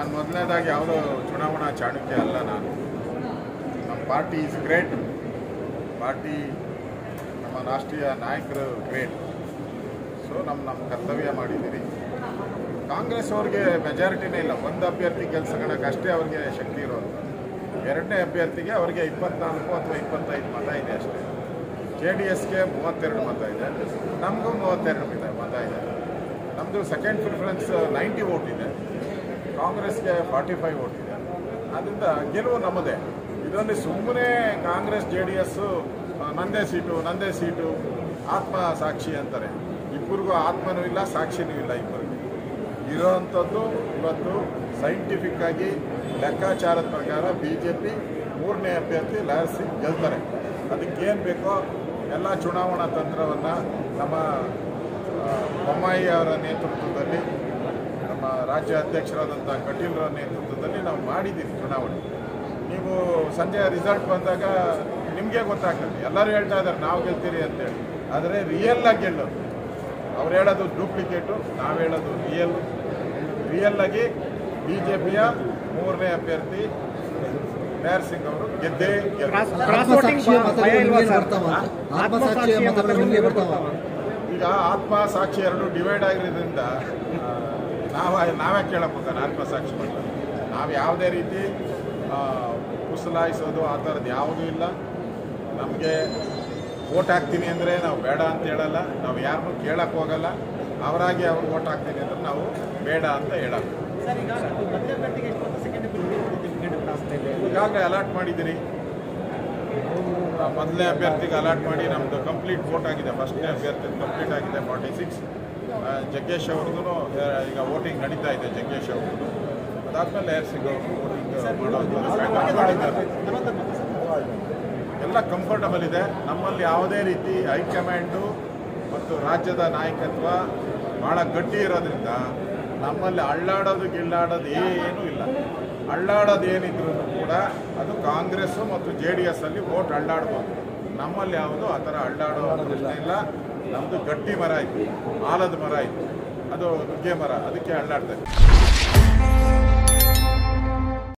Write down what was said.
ನಾನು ಮೊದಲನೇದಾಗಿ ಯಾವುದೋ ಚುನಾವಣಾ ಚಾಣಕ್ಯ ಅಲ್ಲ ನಾನು ನಮ್ಮ ಪಾರ್ಟಿ ಇಸ್ ಗ್ರೇಟ್ ಪಾರ್ಟಿ ನಮ್ಮ ರಾಷ್ಟ್ರೀಯ ನಾಯಕರು ಗ್ರೇಟ್ ಸೊ ನಮ್ಮ ನಮ್ಮ ಕರ್ತವ್ಯ ಮಾಡಿದ್ದೀರಿ ಕಾಂಗ್ರೆಸ್ ಅವ್ರಿಗೆ ಮೆಜಾರಿಟಿನೇ ಇಲ್ಲ ಒಂದು ಅಭ್ಯರ್ಥಿ ಗೆಲ್ಸ್ಕೊಳಕ್ಕೆ ಅಷ್ಟೇ ಅವ್ರಿಗೆ ಶಕ್ತಿ ಇರೋದು ಎರಡನೇ ಅಭ್ಯರ್ಥಿಗೆ ಅವರಿಗೆ ಇಪ್ಪತ್ನಾಲ್ಕು ಅಥವಾ ಇಪ್ಪತ್ತೈದು ಮತ ಇದೆ ಅಷ್ಟೇ ಜೆ ಡಿ ಎಸ್ಗೆ ಮೂವತ್ತೆರಡು ಮತ ಇದೆ ನಮಗೂ ಮೂವತ್ತೆರಡು ಮತ ಮತ ಇದೆ ನಮ್ಮದು ಸೆಕೆಂಡ್ ಪ್ರಿಫರೆನ್ಸ್ ನೈಂಟಿ ವೋಟ್ ಇದೆ ಕಾಂಗ್ರೆಸ್ಗೆ ಫಾರ್ಟಿ ಫೈವ್ ವೋಟ್ ಇದೆ ಅದರಿಂದ ಗೆಲುವು ನಮ್ಮದೇ ಇದರಲ್ಲಿ ಸುಮ್ಮನೆ ಕಾಂಗ್ರೆಸ್ ಜೆ ಡಿ ಎಸ್ಸು ನಂದೇ ಸೀಟು ನಂದೇ ಸೀಟು ಆತ್ಮ ಸಾಕ್ಷಿ ಅಂತಾರೆ ಇಬ್ಬರಿಗೂ ಆತ್ಮನೂ ಇಲ್ಲ ಸಾಕ್ಷಿನೂ ಇಲ್ಲ ಇಬ್ಬರಿಗೆ ಇರೋವಂಥದ್ದು ಇವತ್ತು ಸೈಂಟಿಫಿಕ್ ಆಗಿ ಲೆಕ್ಕಾಚಾರದ ಪ್ರಕಾರ ಬಿ ಜೆ ಪಿ ಮೂರನೇ ಅಭ್ಯರ್ಥಿ ಲಾಯರ್ ಸಿಂಗ್ ಗೆಲ್ತಾರೆ ಅದಕ್ಕೇನು ಬೇಕೋ ಎಲ್ಲ ಚುನಾವಣಾ ತಂತ್ರವನ್ನು ನಮ್ಮ ಆ, ಬೊಮ್ಮಾಯಿ ಅವರ ನೇತೃತ್ವದಲ್ಲಿ ನಮ್ಮ ರಾಜ್ಯ ಅಧ್ಯಕ್ಷರಾದಂಥ ಕಟೀಲ್ರ ನೇತೃತ್ವದಲ್ಲಿ ನಾವು ಮಾಡಿದ್ದೀವಿ ಚುನಾವಣೆ ನೀವು ಸಂಜೆ ರಿಸಲ್ಟ್ ಬಂದಾಗ ನಿಮಗೆ ಗೊತ್ತಾಗ್ತದೆ ಎಲ್ಲರೂ ಹೇಳ್ತಾ ಇದ್ದಾರೆ ನಾವು ಗೆಲ್ತೀರಿ ಅಂತೇಳಿ ಆದರೆ ರಿಯಲ್ ಆಗಿ ಗೆಲ್ಲೋದು ಅವ್ರು ಹೇಳೋದು ಡೂಪ್ಲಿಕೇಟು ನಾವು ಹೇಳೋದು ರಿಯಲ್ ರಿಯಲ್ ಆಗಿ ಬಿ ಜೆ ಪಿಯ ಮೂರನೇ ಅಭ್ಯರ್ಥಿ ಮೇಯರ್ ಸಿಂಗ್ ಅವರು ಗೆದ್ದೇ ಗೆಲ್ತಾರೆ ಆತ್ಮಸಾಕ್ಷಿಯ ಮತಗಳು ಭಯ ಇಲ್ವಾ ನಿಮಗೆ ಸರ್? ಬರ್ತಾವ ಅಂತ. ಆತ್ಮಸಾಕ್ಷಿಯ ಆತ್ಮಸಾಕ್ಷಿಯ ಮತಗಳು ನಿಮಗೆ ಬರ್ತಾವ ಈಗ ಆತ್ಮ ಸಾಕ್ಷಿ ಎರಡು ಡಿವೈಡ್ ಆಗಿರೋದ್ರಿಂದ ಆ, ನಾವು ನಾವೇ ಕೇಳಬೇಕು ಆತ್ಮಸಾಕ್ಷಿ ಮತ ನಾವು ಯಾವುದೇ ರೀತಿ ಆ, ಕುಸಲಾಯಿಸೋದು ಆ ಥರದ್ದು ಯಾವುದೂ ಇಲ್ಲ ನಮಗೆ ಓಟ್ ಹಾಕ್ತೀನಿ ಅಂದರೆ ನಾವು ಬೇಡ ಅಂತ ಹೇಳಲ್ಲ ನಾವು ಯಾರನ್ನೂ ಕೇಳಕ್ಕೆ ಹೋಗಲ್ಲ ಅವರಾಗಿ ಅವ್ರು ಓಟ್ ಹಾಕ್ತೀನಿ ಅಂದ್ರೆ ನಾವು ಬೇಡ ಅಂತ ಹೇಳಲ್ಲ ಸರ್ ಈಗ ಮಧ್ಯಭ್ಯರ್ಥಿಗೆ ಎಷ್ಟು ಅಂತ ಸೆಕೆಂಡ್ ಟಿಕೆಟ್ ಆಗ್ತಾ ಇದೆ ಈಗಾಗಲೇ ಅಲಾಟ್ ಮಾಡಿದ್ದೀರಿ ಆ, ಮೊದಲನೇ ಅಭ್ಯರ್ಥಿಗೆ ಅಲಾಟ್ ಮಾಡಿ ನಮ್ಮದು ಕಂಪ್ಲೀಟ್ ವೋಟ್ ಆಗಿದೆ ಫಸ್ಟ್ನೇ ಅಭ್ಯರ್ಥಿ ಕಂಪ್ಲೀಟ್ ಆಗಿದೆ ಫಾರ್ಟಿ ಸಿಕ್ಸ್ ಜಗ್ಗೇಶ್ ಅವ್ರದ್ದು ಈಗ ವೋಟಿಂಗ್ ನಡೀತಾ ಇದೆ ಜಗ್ಗೇಶ್ ಅವ್ರದ್ದು ಅದಾದಮೇಲೆ ಸಿಂಗ್ ಅವರು ವೋಟಿಂಗ್ ಮಾಡಿದ್ದಾರೆ ನಲವತ್ತು ಮತ ಸರ್ ಎಲ್ಲ ಕಂಫರ್ಟಬಲ್ ಇದೆ ನಮ್ಮಲ್ಲಿ ಯಾವುದೇ ರೀತಿ ಹೈಕಮಾಂಡು ಮತ್ತು ರಾಜ್ಯದ ನಾಯಕತ್ವ ಭಾಳ ಗಟ್ಟಿ ಇರೋದ್ರಿಂದ ನಮ್ಮಲ್ಲಿ ಅಳ್ಳಾಡೋದು ಗಿಳ್ಳಾಡೋದು ಏನೂ ಇಲ್ಲ ಅಳ್ಳಾಡೋದು ಏನಿದ್ರು ಕೂಡ ಅದು ಕಾಂಗ್ರೆಸ್ಸು ಮತ್ತು ಜೆ ಡಿ ಎಸ್ ಅಲ್ಲಿ ವೋಟ್ ಅಳ್ಳಾಡ್ಬೋದು ನಮ್ಮಲ್ಲಿ ಯಾವುದು ಆ ಥರ ಅಳ್ಳಾಡೋ ಪ್ರಶ್ನೆ ಇಲ್ಲ ನಮ್ಮದು ಗಟ್ಟಿ ಮರ ಇತ್ತು ಆಲದ ಮರ ಇತ್ತು ಅದು ನುಗ್ಗೆ ಮರ ಅದಕ್ಕೆ ಅಳ್ಳಾಡ್ತಾರೆ